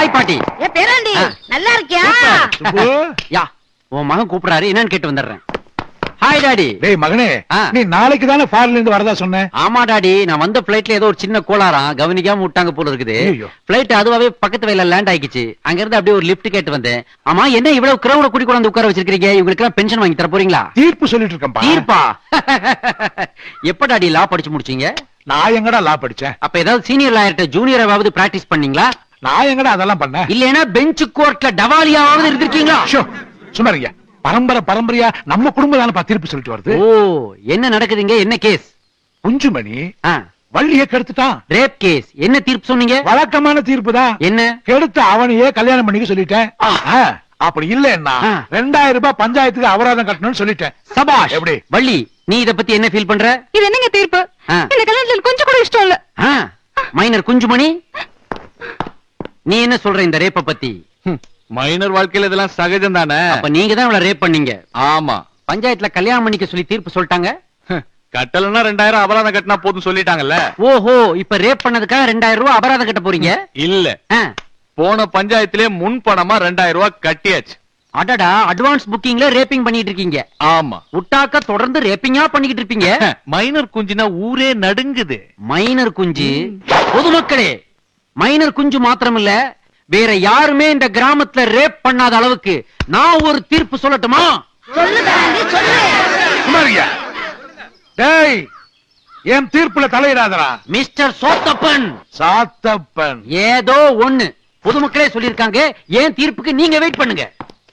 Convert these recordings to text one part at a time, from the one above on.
Hi பாட்டி ஏ பேராண்டி ஆ. நல்லா இருக்கியா சுப்பு யா உன் மகன் கூப்பிடுறாரு என்னன்னு கேட்டு வந்துடுறேன் ஹாய் டாடி டேய் மகனே ஆ. நீ நாளைக்கு தானே ஃபாரின்ல இருந்து வரதா சொன்ன ஆமா டாடி நான் வந்த பிளைட்ல ஏதோ ஒரு சின்ன கோளாறாம் கவனிக்காம விட்டாங்க போல இருக்குது ஐயையோ. பிளைட் அதுவாவே பக்கத்து வயல லேண்ட் ஆயிடுச்சு அங்க இருந்து அப்படியே ஒரு லிஃப்ட் கேட்டு வந்தேன் ஆமா என்ன இவ்வளவு கிரௌட குடி கொண்டு வந்து உட்கார வச்சிருக்கீங்க இவங்களுக்கு எல்லாம் பென்ஷன் வாங்கி தர போறீங்களா தீர்ப்பு சொல்லிட்டு இருக்கேன்பா தீர்ப்பா எப்ப டாடி லா படிச்சு முடிச்சீங்க நான் எங்கடா லா படிச்சேன் அப்ப ஏதாவது சீனியர் லாயர்ட்ட ஜூனியராவது பிராக்டிஸ் பண்ணீங்களா நான் எங்கடா அதெல்லாம் பண்ணேன் இல்லைன்னா பெஞ்ச் கோர்ட்ல டவாலியாவது இருந்திருக்கீங்களா ஷோ, சும்மா இருங்க பரம்பரை பரம்பரையா நம்ம குடும்பம் தானே தீர்ப்பு சொல்லிட்டு வருது ஓ என்ன நடக்குதுங்க என்ன கேஸ் குஞ்சுமணி வள்ளிய கெடுத்துட்டான் ரேப் கேஸ் என்ன தீர்ப்பு சொன்னீங்க வழக்கமான தீர்ப்பு தான் என்ன கெடுத்த அவனையே கல்யாணம் பண்ணிக்க சொல்லிட்டேன் ஆ, அப்படி இல்லன்னா ஆ. ரெண்டாயிரம் ரூபாய் பஞ்சாயத்துக்கு அபராதம் கட்டணும்னு சொல்லிட்டேன் சபாஷ் எப்படி? வள்ளி நீ இத பத்தி என்ன ஃபீல் பண்ற இது என்னங்க தீர்ப்பு ஆ. இந்த கல்யாணத்துல எனக்கு கொஞ்சம் கூட இஷ்டம் இல்ல ஆ, மைனர் குஞ்சுமணி நீ என்ன சொல்ற இந்த ரேப்ப பத்தி மைனர் வாழ்க்கையில இதெல்லாம் சகஜம் தானே அப்ப நீங்க தான் இவள ரேப் பண்ணீங்க ஆமா பஞ்சாயத்துல கல்யாணம் பண்ணிக்க சொல்லி தீர்ப்பு சொல்லிட்டாங்க கட்டலன்னா ரெண்டாயிரம் அபராதம் கட்டினா போதும் சொல்லிட்டாங்கல்ல ஓஹோ இப்ப ரேப் பண்ணதுக்காக ரெண்டாயிரம் ரூபாய் அபராதம் கட்ட போறீங்க இல்ல ஆ, போன பஞ்சாயத்திலே முன் பணமா ரெண்டாயிரம் ரூபாய் கட்டியாச்சு அடடா அட்வான்ஸ் புக்கிங்ல ரேப்பிங் பண்ணிட்டு இருக்கீங்க ஆமா உட்டாக்க தொடர்ந்து ரேப்பிங்கா பண்ணிக்கிட்டு இருப்பீங்க மைனர் குஞ்சுனா ஊரே நடுங்குது மைனர் குஞ்சு பொதுமக்களே மைனர் குஞ்சு மாத்திரம் இல்ல வேற யாருமே இந்த கிராமத்துல ரேப் பண்ணாத அளவுக்கு நான் ஒரு தீர்ப்பு சொல்லட்டுமா சொல்லு பேராண்டி சொல்லு சும்மா இருங்க டேய் என் தீர்ப்புல தலையிடாதடா மிஸ்டர் சோத்தப்பன் சாத்தப்பன் ஏதோ ஒண்ணு பொதுமக்களே சொல்லிருக்காங்க ஏன் தீர்ப்புக்கு நீங்க வெயிட் பண்ணுங்க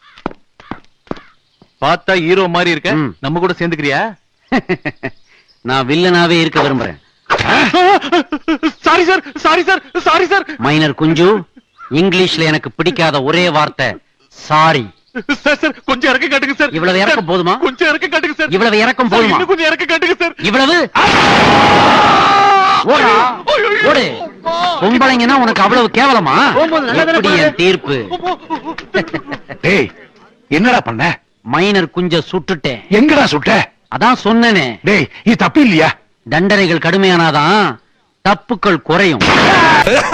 பார்த்தா ஹீரோ மாதிரி இருக்க ம். நம்ம கூட சேர்ந்துக்கிறியா நான் வில்லனாவே இருக்க விரும்புறேன் sorry sir sorry sir sorry sir minor Kunju இங்கிலீஷ்ல எனக்கு பிடிக்காத ஒரே வார்த்தை சாரி சார் சார் கொஞ்சம் இறக்க காட்டுங்க சார் இவ்வளவு இறக்கம் சார், போதுமா? கொஞ்சம் இறக்க காட்டுங்க சார் இவ்வளவு இறக்கம் சார், போதுமா? இன்னும் கொஞ்சம் இறக்க காட்டுங்க சார் இவ்வளவு ஓடா ஓடு பொம்பளைங்கன்னா உனக்கு அவ்வளவு கேவலமா எப்படி என் தீர்ப்பு டேய் என்னடா பண்ண மைனர் குஞ்ச சுட்டுட்டேன் எங்கடா சுட்ட அதான் சொன்னனே டேய் இது தப்பு இல்லையா தண்டனைகள் கடுமையானாதான் தப்புக்கள் குறையும்